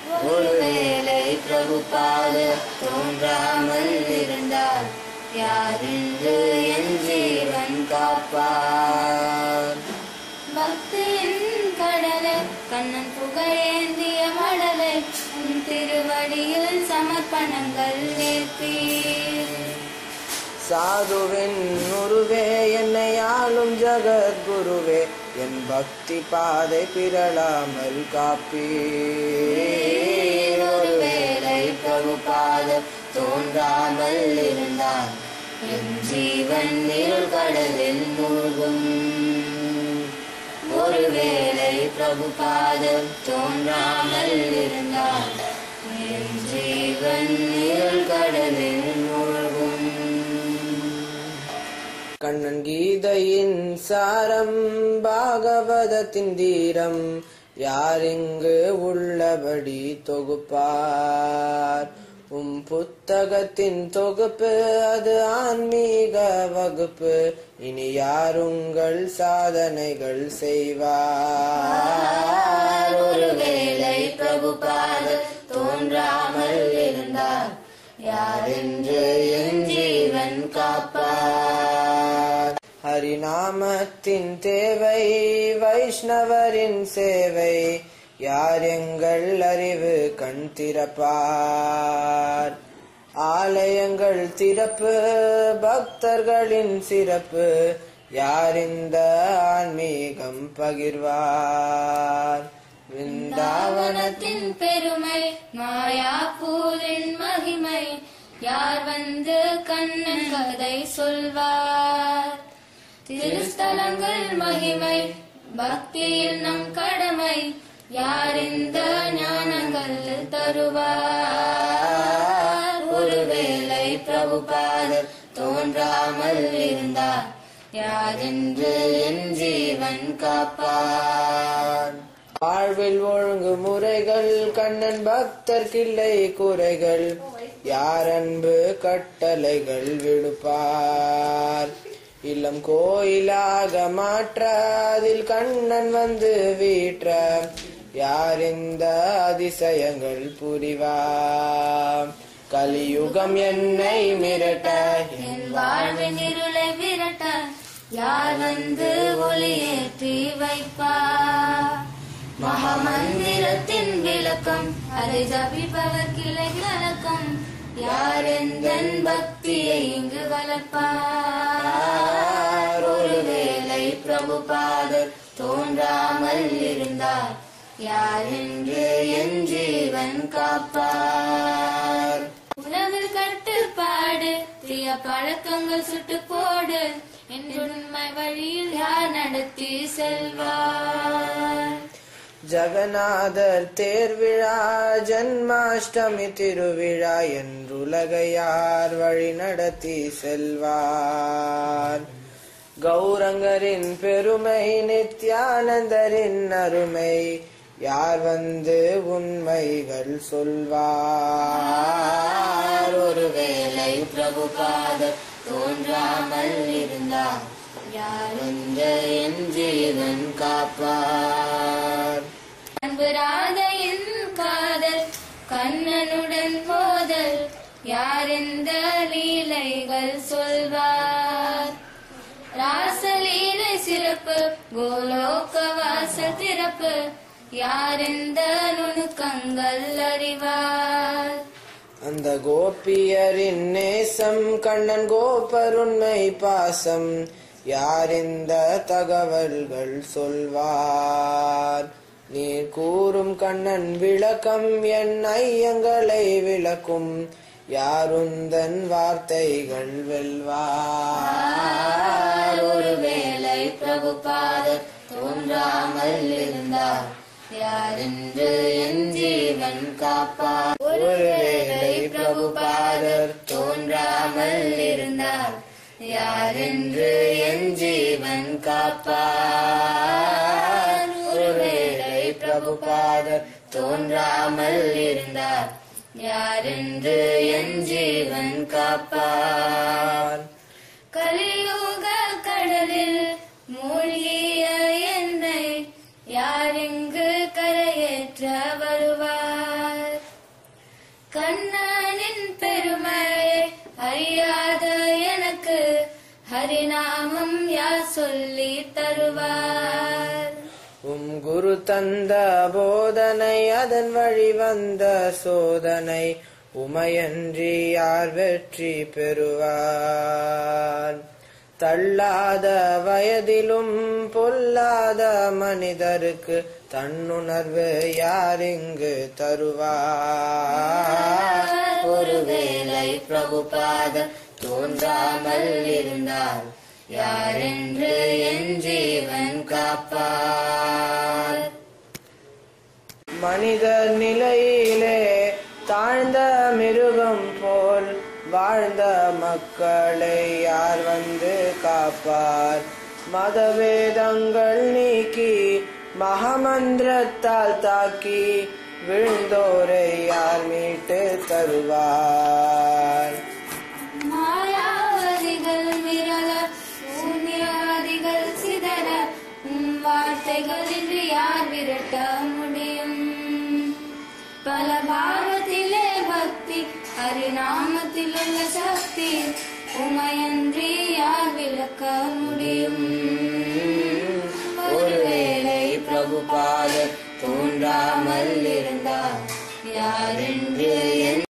ஒருவேளை பிரபுபாத தோன்றாமல் இருந்தால் யாரென்று என் ஜீவன் காப்பார் பக்தியின் கடலை கண்ணன் புகழேந்திய மடலை உன் திருவடியில் சமர்ப்பணங்கள் ஏற்பீர் சாதுவின் உருவே என்னை ஆளும் ஜகத்குருவே என் பக்தி பாதை பிறழாமல் காப்பீர் ஒருவேளை பிரபுபாதம் தோன்றாமல் இருந்தால் என் ஜீவன் இருள் கடலில் மூழ்கும் ஒருவேளை பிரபுபாதம் தோன்றாமல் இருந்தால் என் ஜீவன் இருள் கடலில் மூழ்கும் கண்ணன் கீதையின் சாரம் பாகவதத்தின் தீரம் யாரிங்கு உள்ளபடி தொகுப்பார் உம் புத்தகத்தின் தொகுப்பு அது ஆன்மீக வகுப்பு இனி யார் உங்கள் சாதனைகள் செய்வார் ஒருவேளை பிரபுபாதம் தோன்றாமல் இருந்தால் யாரென்று என் ஜீவன் காப்பார் ஹரிநாமத்தின் தேவை வைஷ்ணவரின் சேவை யார் எங்கள் அறிவு கண் திறப்பார் ஆலயங்கள் திறப்பு பக்தர்களின் சிறப்பு யார் இந்த ஆன்மீகம் பகிர்வார் விந்தாவனத்தின் தாவனத்தின் பெருமை மாயாப்பூரின் மகிமை யார் வந்து கண்ணன் கதை சொல்வார் திருஸ்தலங்கள் மகிமை பக்தியில் நம் கடமை யார் இந்த ஞானங்கள் தருவார் ஒருவேளை பிரபுபாதர் தோன்றாமல் இருந்தார் யாரென்று என் ஜீவன் காப்பார் வாழ்வில் ஒழுங்கு முறைகள் கண்ணன் பக்தர் கிள்ளை குறைகள் யார் அன்பு கட்டளைகள் விடுப்பார் இல்லம் கோயிலாக மாற்ற அதில் கண்ணன் வந்து வீற்ற யார் இந்த அதிசயங்கள் புரிவார் கலியுகம் என்னை மிரட்ட என் வாழ்வின் இருளை விரட்ட யார் வந்து ஒளியேற்றி வைப்பார் மகாமந்திரத்தின் விளக்கம் அதை ஜபிப்பவர் கிளை கலக்கம் யார் எந்த பக்தியை இங்கு வளர்ப்பார் ஒருவேளை பிரபுபாதர் தோன்றாமல் இருந்தார் யார் என்று என் ஜீவன் காப்பார் உணவில் கட்டுப்பாடு தீய பழக்கங்கள் சுட்டு போடு என் உண்மை வழியில் யார் நடத்தி செல்வார் ஜகநாதர் தேர்விழா ஜன்மாஷ்டமி திருவிழா என்றுலகையார் வழி நடத்தி செல்வார் கௌரங்கரின் பெருமை நித்யானந்தரின் அருமை யார் வந்து உண்மைகள் சொல்வார் ஒருவேளை பிரபுபாதர் தோன்றாமல் இருந்தார் யார் என்ற என் ஜீவன் காப்பார் அன்பு ராதையின் காதல் கண்ணனுடன் மோதல் யார் எந்த லீலைகள் சொல்வார் ராசலீலை சிறப்பு கோலோக வாசல் திறப்பு யார் எந்த நுணுக்கங்கள் அறிவார் அந்த கோபியரின் நேசம் கண்ணன் கோபருண்மை பாசம் யார் இந்த தகவல்கள் சொல்வார் நீர் கூறும் கண்ணன் விளக்கம் என் ஐயங்களை விளக்கும் யாருந்தன் வார்த்தைகள் வெல்வார் ஒருவேளை பிரபுபாதர் தோன்றாமல் இருந்தார் யாரென்று என் ஜீவன் காப்பார் ஒருவேளை பிரபுபாதர் தோன்றாமல் இருந்தார் யாரென்று என் ஜீவன் காப்பார் ஒருவேளை பிரபுபாதர் தோன்றாமல் இருந்தார் யாரென்று என் ஜீவன் காப்பார் கலியுக கடலில் மூழ்கிய என்னை யாரெங்கு கரையேற்ற வருவார் தருவார் உம் குரு தந்த போதனை அதன் வழி வந்த சோதனை உமையன்றி யார் வெற்றி பெறுவார் தள்ளாத வயதிலும் பொல்லாத மனிதருக்கு தன்னுணர்வு யார் இங்கு தருவார் ஒருவேளை பிரபுபாத தோன்றாமல் இருந்தால் யாரென்று என் ஜீவன் காப்பார் மனிதர் நிலையிலே தாழ்ந்த மிருகம் போல் வாழ்ந்த மக்களை யார் வந்து காப்பார் மதவேதங்கள் நீக்கி மகமந்திரத்தால் தாக்கி விழுந்தோரை யார் மீட்டு தருவார் மாயாவதிகள் விரல சூன்யவாதிகள் சிதற உம் வார்த்தைகள் இன்று யார் விரட்ட முடியும் பல பாவத்திலே பக்தி ஹரிநாமத்தில் உள்ள சக்தி உமையன்றி யார் விளக்க முடியும் ஒருவேளை பிரபுபாத தோன்றாமல் இருந்தால் யாரென்று என்